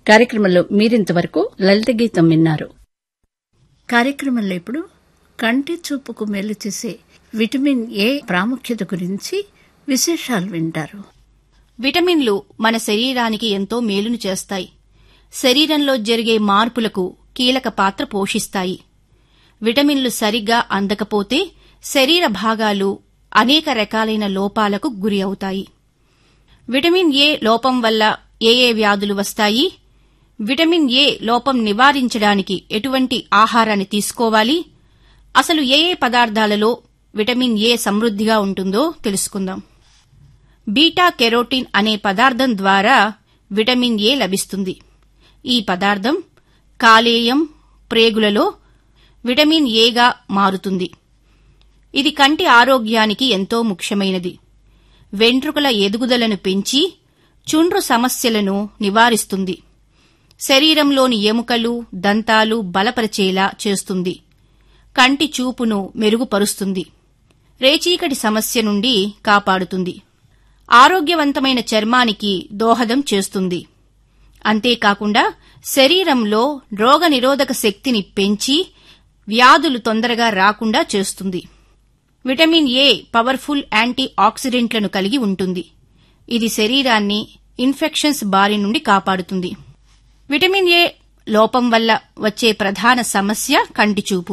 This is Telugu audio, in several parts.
కార్యక్రమంలో మీరింతవరకు లలిత గీతం విన్నారు కార్యక్రమంలో ఇప్పుడు కంటి చూపుకు మేలు చేసే విటమిన్ ఏ ప్రాముఖ్యత గురించి విశేషాలు వింటారు విటమిన్లు మన శరీరానికి ఎంతో మేలును చేస్తాయి శరీరంలో జరిగే మార్పులకు కీలక పాత్ర పోషిస్తాయి విటమిన్లు సరిగ్గా అందకపోతే శరీర భాగాలు అనేక రకాలైన లోపాలకు గురి అవుతాయి విటమిన్ ఏ లోపం వల్ల ఏ ఏ వ్యాధులు వస్తాయి విటమిన్ ఏ లోపం నివారించడానికి ఎటువంటి ఆహారాన్ని తీసుకోవాలి అసలు ఏ ఏ పదార్థాలలో విటమిన్ ఏ సమృద్దిగా ఉంటుందో తెలుసుకుందాం బీటా కెరోటిన్ అనే పదార్థం ద్వారా విటమిన్ ఏ లభిస్తుంది ఈ పదార్థం కాలేయం ప్రేగులలో విటమిన్ ఏగా మారుతుంది ఇది కంటి ఆరోగ్యానికి ఎంతో ముఖ్యమైనది వెంట్రుకల ఎదుగుదలను పెంచి చుండ్రు సమస్యలను నివారిస్తుంది శరీరంలోని ఎముకలు దంతాలు బలపరిచేలా చేస్తుంది కంటి చూపును మెరుగుపరుస్తుంది రేచీకటి సమస్య నుండి కాపాడుతుంది ఆరోగ్యవంతమైన చర్మానికి దోహదం చేస్తుంది అంతేకాకుండా శరీరంలో రోగనిరోధక శక్తిని పెంచి వ్యాధులు తొందరగా రాకుండా చేస్తుంది విటమిన్ ఏ పవర్ఫుల్ యాంటీ ఆక్సిడెంట్లను కలిగి ఉంటుంది ఇది శరీరాన్ని ఇన్ఫెక్షన్స్ బారి నుండి కాపాడుతుంది విటమిన్ ఏ లోపం వల్ల వచ్చే ప్రధాన సమస్య కంటిచూపు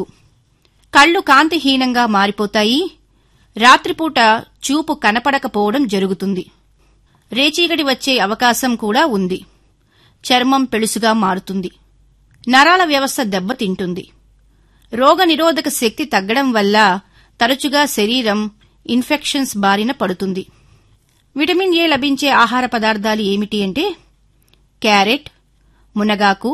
కళ్ళు కాంతిహీనంగా మారిపోతాయి రాత్రిపూట చూపు కనపడకపోవడం జరుగుతుంది రేచీగడి వచ్చే అవకాశం కూడా ఉంది చర్మం పెళుసుగా మారుతుంది నరాల వ్యవస్థ దెబ్బతింటుంది రోగనిరోధక శక్తి తగ్గడం వల్ల తరచుగా శరీరం ఇన్ఫెక్షన్స్ బారిన పడుతుంది విటమిన్ ఏ లభించే ఆహార పదార్థాలు ఏమిటి అంటే క్యారెట్ మునగాకు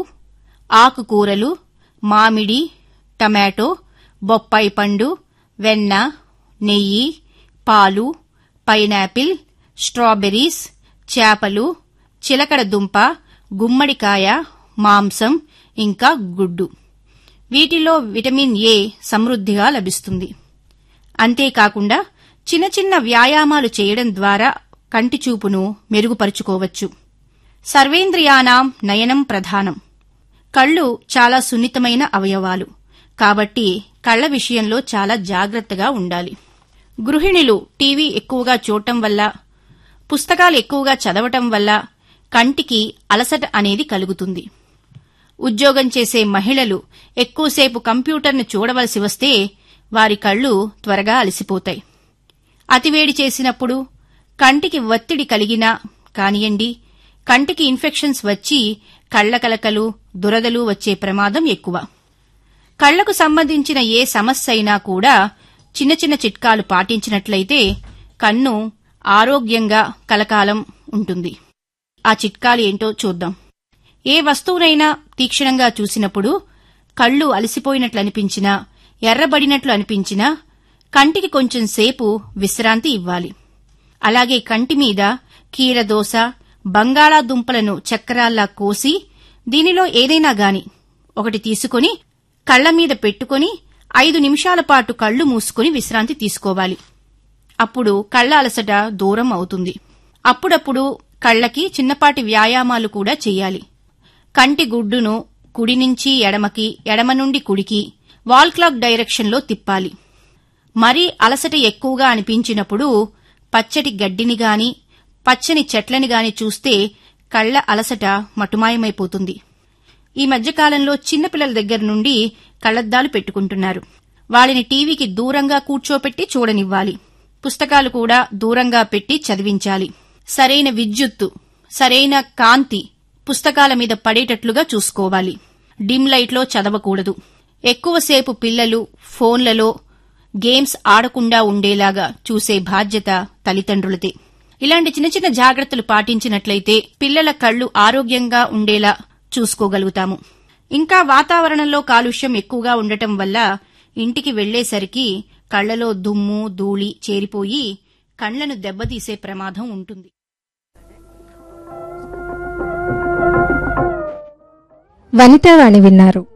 ఆకుకూరలు మామిడి టమాటో బొప్పాయి పండు వెన్న నెయ్యి పాలు పైనాపిల్ స్ట్రాబెర్రీస్ చేపలు చిలకడ దుంప గుమ్మడికాయ మాంసం ఇంకా గుడ్డు వీటిలో విటమిన్ ఏ సమృద్దిగా లభిస్తుంది అంతేకాకుండా చిన్న చిన్న వ్యాయామాలు చేయడం ద్వారా కంటి చూపును మెరుగుపరుచుకోవచ్చు సర్వేంద్రియానాం నయనం ప్రధానం కళ్ళు చాలా సున్నితమైన అవయవాలు కాబట్టి కళ్ల విషయంలో చాలా జాగ్రత్తగా ఉండాలి గృహిణులు టీవీ ఎక్కువగా చూడటం వల్ల పుస్తకాలు ఎక్కువగా చదవటం వల్ల కంటికి అలసట అనేది కలుగుతుంది ఉద్యోగం చేసే మహిళలు ఎక్కువసేపు కంప్యూటర్ను చూడవలసి వస్తే వారి కళ్ళు త్వరగా అలసిపోతాయి అతివేడి చేసినప్పుడు కంటికి ఒత్తిడి కలిగినా కానియండి కంటికి ఇన్ఫెక్షన్స్ వచ్చి కళ్ల కలకలు దురదలు వచ్చే ప్రమాదం ఎక్కువ కళ్లకు సంబంధించిన ఏ సమస్య అయినా కూడా చిన్న చిన్న చిట్కాలు పాటించినట్లయితే కన్ను ఆరోగ్యంగా కలకాలం ఉంటుంది ఆ చిట్కాలు ఏంటో చూద్దాం ఏ వస్తువునైనా తీక్షణంగా చూసినప్పుడు కళ్ళు అలసిపోయినట్లు అనిపించినా ఎర్రబడినట్లు అనిపించినా కంటికి కొంచెం సేపు విశ్రాంతి ఇవ్వాలి అలాగే కంటి మీద కీరదోస బంగాళాదుంపలను చక్రాల్లా కోసి దీనిలో ఏదైనా గాని ఒకటి తీసుకొని కళ్ల మీద పెట్టుకొని ఐదు నిమిషాల పాటు కళ్ళు మూసుకొని విశ్రాంతి తీసుకోవాలి అప్పుడు కళ్ల అలసట దూరం అవుతుంది అప్పుడప్పుడు కళ్లకి చిన్నపాటి వ్యాయామాలు కూడా చెయ్యాలి కంటి గుడ్డును కుడి నుంచి ఎడమకి ఎడమ నుండి కుడికి వాల్ క్లాక్ డైరెక్షన్లో తిప్పాలి మరీ అలసట ఎక్కువగా అనిపించినప్పుడు పచ్చటి గడ్డిని గాని పచ్చని చెట్లని గాని చూస్తే కళ్ల అలసట మటుమాయమైపోతుంది ఈ మధ్యకాలంలో చిన్నపిల్లల దగ్గర నుండి కళ్లద్దాలు పెట్టుకుంటున్నారు వాళ్ళని టీవీకి దూరంగా కూర్చోపెట్టి చూడనివ్వాలి పుస్తకాలు కూడా దూరంగా పెట్టి చదివించాలి సరైన విద్యుత్తు సరైన కాంతి పుస్తకాల మీద పడేటట్లుగా చూసుకోవాలి డిమ్ లైట్లో చదవకూడదు ఎక్కువసేపు పిల్లలు ఫోన్లలో గేమ్స్ ఆడకుండా ఉండేలాగా చూసే బాధ్యత తల్లిదండ్రులదే ఇలాంటి చిన్న చిన్న జాగ్రత్తలు పాటించినట్లయితే పిల్లల కళ్ళు ఆరోగ్యంగా ఉండేలా చూసుకోగలుగుతాము ఇంకా వాతావరణంలో కాలుష్యం ఎక్కువగా ఉండటం వల్ల ఇంటికి వెళ్లేసరికి కళ్లలో దుమ్ము ధూళి చేరిపోయి కండ్లను దెబ్బతీసే ప్రమాదం ఉంటుంది వనితావాణి విన్నారు